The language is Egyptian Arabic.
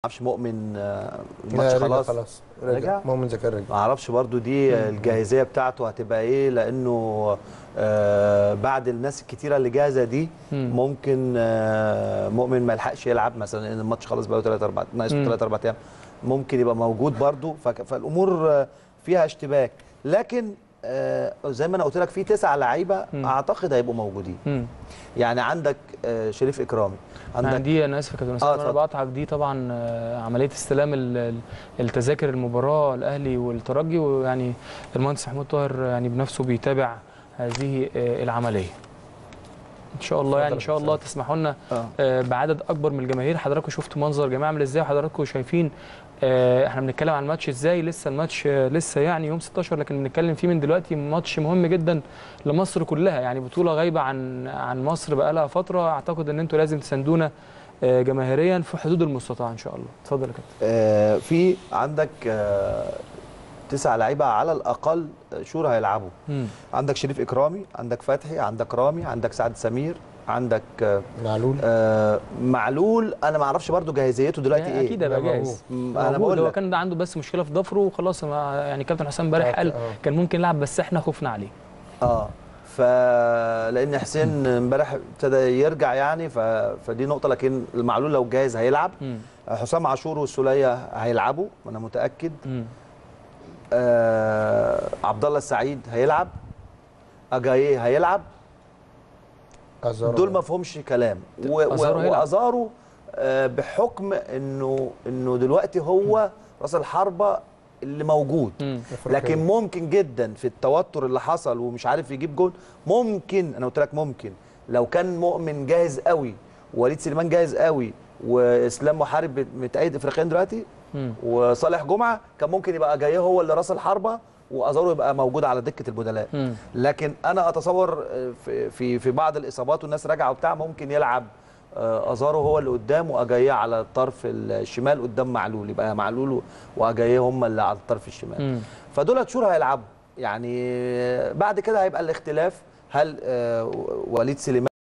اعرفش مؤمن آه، لا، الماتش رجع خلاص خلاص رجع؟ رجع مؤمن زكريا رجع ما اعرفش برضو دي الجاهزيه بتاعته هتبقى ايه لانه آه بعد الناس الكتيره اللي جاهزه دي مم. ممكن آه مؤمن ما يلحقش يلعب مثلا لان الماتش خلاص بقى 3 4 ناقص مم. 3 4 ايام ممكن يبقى موجود برضو فك- فالامور آه، فيها اشتباك لكن آه زي ما انا قلت لك في تسع لعيبه مم. اعتقد هيبقوا موجودين مم. يعني عندك آه شريف اكرامي يعني عندك دي انا اسف يا كابتن آه، اسامه انا اتفضل. بقطعك دي طبعا آه، عمليه استلام ال- ال- التذاكر المباراه الاهلي والترجي ويعني المهندس محمود طاهر يعني بنفسه بيتابع هذه آه، العمليه ان شاء الله يعني ان شاء الله تسمحوا لنا آه. آه، بعدد اكبر من الجماهير حضراتكم شفتوا منظر جماعه عامل ازاي وحضراتكم شايفين آه، احنا بنتكلم عن الماتش ازاي لسه الماتش آه، لسه يعني يوم 16 لكن بنتكلم فيه من دلوقتي ماتش مهم جدا لمصر كلها يعني بطوله غايبه عن عن مصر بقالها فتره اعتقد ان انتوا لازم تساندونا آه، جماهيريا في حدود المستطاع ان شاء الله اتفضل يا كابتن آه، في عندك آه، تسع لعيبه على الاقل شهور هيلعبوا مم. عندك شريف اكرامي عندك فتحي عندك رامي عندك سعد سمير عندك آه، معلول آه، معلول انا ما اعرفش برضو جاهزيته دلوقتي ايه اكيد هيبقى لا، موجود. جاهز م- انا موجود. بقول هو لك كان ده عنده بس مشكله في ضفره وخلاص ما- يعني كابتن حسام امبارح آه، قال آه. كان ممكن يلعب بس احنا خفنا عليه اه ف لان حسين امبارح ابتدى يرجع يعني ف... فدي نقطه لكن المعلول لو جاهز هيلعب مم. حسام عاشور والسوليه هيلعبوا انا متاكد مم. آه عبد الله السعيد هيلعب اجاييه هيلعب أزارو. دول ما فيهمش كلام و- و- أزارو هيلعب. وازارو آه، بحكم انه انه دلوقتي هو راس الحربه اللي موجود مم. أفريقيا. لكن ممكن جدا في التوتر اللي حصل ومش عارف يجيب جول ممكن انا قلت لك ممكن لو كان مؤمن جاهز قوي ووليد سليمان جاهز قوي واسلام محارب متأيد افريقيا دلوقتي مم. وصالح جمعه كان ممكن يبقى جاي هو اللي راس الحربه وازارو يبقى موجود على دكه البدلاء مم. لكن انا اتصور في في في بعض الاصابات والناس راجعه وبتاع ممكن يلعب آه، ازارو هو اللي قدام واجاييه على الطرف الشمال قدام معلول يبقى معلول واجاييه هم اللي على الطرف الشمال مم. فدول شهور هيلعبوا يعني بعد كده هيبقى الاختلاف هل آه، وليد سليمان